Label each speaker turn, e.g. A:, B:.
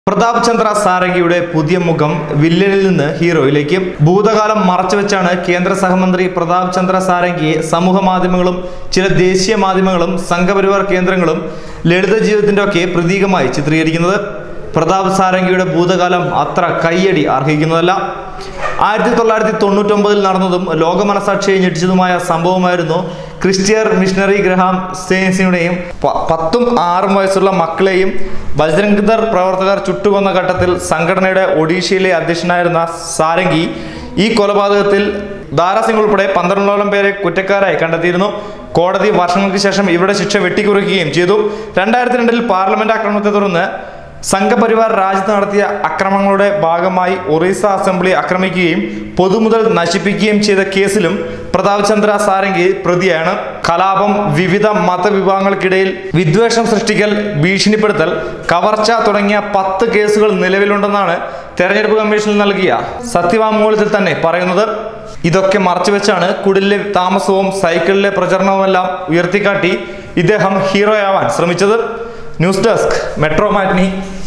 A: പ്രതാപ് ചന്ദ്ര സാരംഗിയുടെ പുതിയ മുഖം വില്ലനിൽ നിന്ന് ഹീറോയിലേക്ക് ഭൂതകാലം മറച്ചുവെച്ചാണ് കേന്ദ്ര സഹമന്ത്രി പ്രതാപ് ചന്ദ്ര സാരംഗിയെ സമൂഹ മാധ്യമങ്ങളും ചില ദേശീയ മാധ്യമങ്ങളും സംഘപരിവാർ കേന്ദ്രങ്ങളും ലളിത ജീവിതത്തിന്റെ ഒക്കെ പ്രതീകമായി ചിത്രീകരിക്കുന്നത് പ്രതാപ് സാരംഗിയുടെ ഭൂതകാലം അത്ര കയ്യടി അർഹിക്കുന്നതല്ല ആയിരത്തി തൊള്ളായിരത്തി തൊണ്ണൂറ്റൊമ്പതിൽ നടന്നതും ലോകമനസാക്ഷിയെ ഞെട്ടിച്ചതുമായ സംഭവമായിരുന്നു ക്രിസ്ത്യർ മിഷണറി ഗ്രഹാം സ്റ്റേൻസിനുടെയും പ- പത്തും ആറും വയസ്സുള്ള മക്കളെയും ബജ്രംഗ്ദർ പ്രവർത്തകർ ചുട്ടുകൊന്ന ഘട്ടത്തിൽ സംഘടനയുടെ ഒഡീഷയിലെ അധ്യക്ഷനായിരുന്ന സാരംഗി ഈ കൊലപാതകത്തിൽ ദാരാസിംഗ് ഉൾപ്പെടെ പന്ത്രണ്ടോളം പേരെ കുറ്റക്കാരായി കണ്ടെത്തിയിരുന്നു കോടതി വർഷങ്ങൾക്ക് ശേഷം ഇവരുടെ ശിക്ഷ വെട്ടിക്കുറയ്ക്കുകയും ചെയ്തു രണ്ടായിരത്തി രണ്ടിൽ പാർലമെന്റ് ആക്രമണത്തെ തുടർന്ന് സംഘപരിവാർ രാജ്യത്ത് നടത്തിയ അക്രമങ്ങളുടെ ഭാഗമായി ഒറീസ അസംബ്ലി ആക്രമിക്കുകയും പൊതുമുതൽ നശിപ്പിക്കുകയും ചെയ്ത കേസിലും പ്രതാപ് ചന്ദ്ര സാരംഗി പ്രതിയാണ് കലാപം വിവിധ മതവിഭാഗങ്ങൾക്കിടയിൽ വിദ്വേഷം സൃഷ്ടിക്കൽ ഭീഷണിപ്പെടുത്തൽ കവർച്ച തുടങ്ങിയ പത്ത് കേസുകൾ നിലവിലുണ്ടെന്നാണ് തെരഞ്ഞെടുപ്പ് കമ്മീഷനിൽ നൽകിയ സത്യവാങ്മൂലത്തിൽ തന്നെ പറയുന്നത് ഇതൊക്കെ മറച്ചുവെച്ചാണ് കുടിലെ താമസവും സൈക്കിളിലെ പ്രചരണവുമെല്ലാം ഉയർത്തിക്കാട്ടി ഇദ്ദേഹം ഹീറോയാവാൻ ശ്രമിച്ചത് ന്യൂസ് ഡെസ്ക് മെട്രോ മാറ്റ്നി